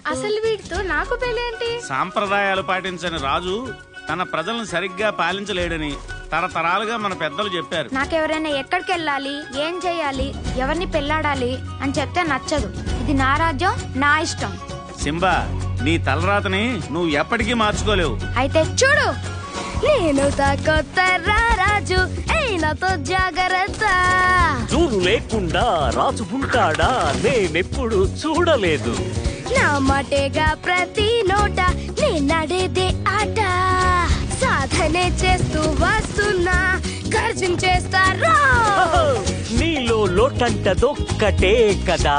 అసలు వీటితో నాకు పెళ్ళేంటి సాంప్రదాయాలు పాటించని రాజు తన ప్రజలను సరిగ్గా పాలించలేడని తరతరాలుగా మన పెద్దలు చెప్పారు నాకెవరైనా ఎక్కడికి వెళ్ళాలి ఏం చేయాలి ఎవరిని పెళ్ళాడాలి అని చెప్తే నచ్చదు ఇది నా రాజ్యం నా ఇష్టం సింబా నీ తలరాతని నువ్వు ఎప్పటికీ మార్చుకోలేవు అయితే చూడు నేను కొత్త రాజు అయినతో జాగ్రత్త జోరు లేకుండా రాజు ఉంటాడా నేనెప్పుడు చూడలేదు నా మాటేగా ప్రతి నోట నేనడేదే ఆట సాధనే చేస్తూ వస్తున్నా ఖర్చు చేస్తారా నీలో లోటంటదొక్కటే కదా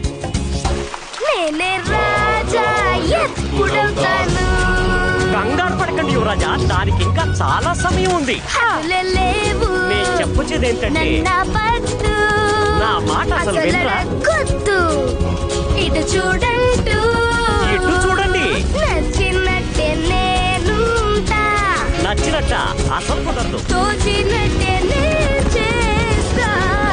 నేనే రాజా ఎప్పుడవుతాను కంగారు పడకండి యువరాజా దానికి ఇంకా చాలా సమయం ఉంది హద్దులే లేవు నేను చెప్పొచ్చేది ఏంటంటే నన్న పట్టు నా మాట అసలు వినరా? గుర్తు ఇటు చూడంటూ ఇటు చూడండి నచ్చినట్టే నేనుంటా నచ్చినట్ట అసలు కుదరదు తోచినట్టే నే చేస్తా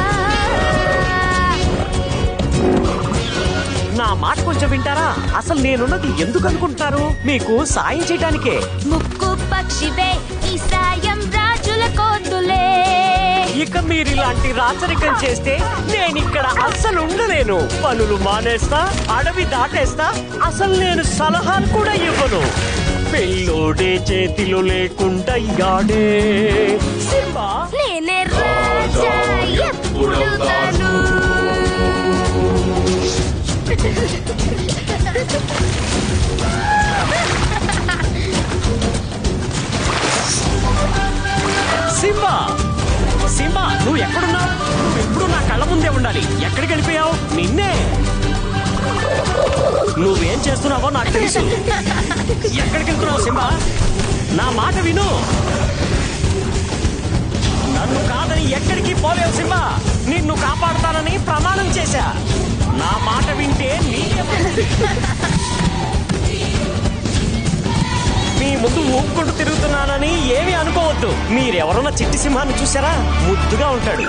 నా మాట కొంచెం వింటారా అసలు నేనున్నది ఎందుకు అనుకుంటున్నారు మీకు సాయం చేయడానికే ముక్కు పక్షివే ఈ సాయం రాజుల కోతులే ఇక మీరు ఇలాంటి రాచరికం చేస్తే నేను ఇక్కడ అస్సలు ఉండలేను పనులు మానేస్తా అడవి దాటేస్తా అసలు నేను సలహాలు కూడా ఇవ్వను పెళ్ళోడే చేతిలో లేకుండా యాడే సింబా నేనే రాజా ఎప్పుడవుతాను సింబా సింబా నువ్వు ఎక్కడున్నావు నువ్వు ఎప్పుడు నా కళ్ళ ముందే ఉండాలి ఎక్కడికి వెళ్ళిపోయావు నిన్నే నువ్వేం చేస్తున్నావో నాకు తెలుసు ఎక్కడికి వెళ్తున్నావు సింబా నా మాట విను నన్ను కాదని ఎక్కడికి పోలేవు సింబా నిన్ను కాపాడుతానని ప్రమాణం చేశా నా మాట వింటే నీకే మంచిది. మీ ముందు ఊపుకుంటూ తిరుగుతున్నానని ఏమీ అనుకోవద్దు మీరెవరన్నా చిట్టి సింహాన్ని చూసారా ముద్దుగా ఉంటాడు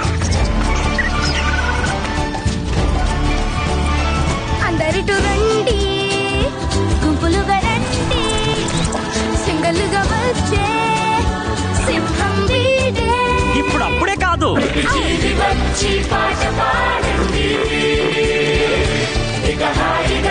అందరిటు రండి గుంపులుగా రండి సింగలుగా వచ్చే సింహం వీడే ఇప్పుడు అప్పుడే కాదు ఆడి వచ్చి పాట పాడండి ఇక హాయి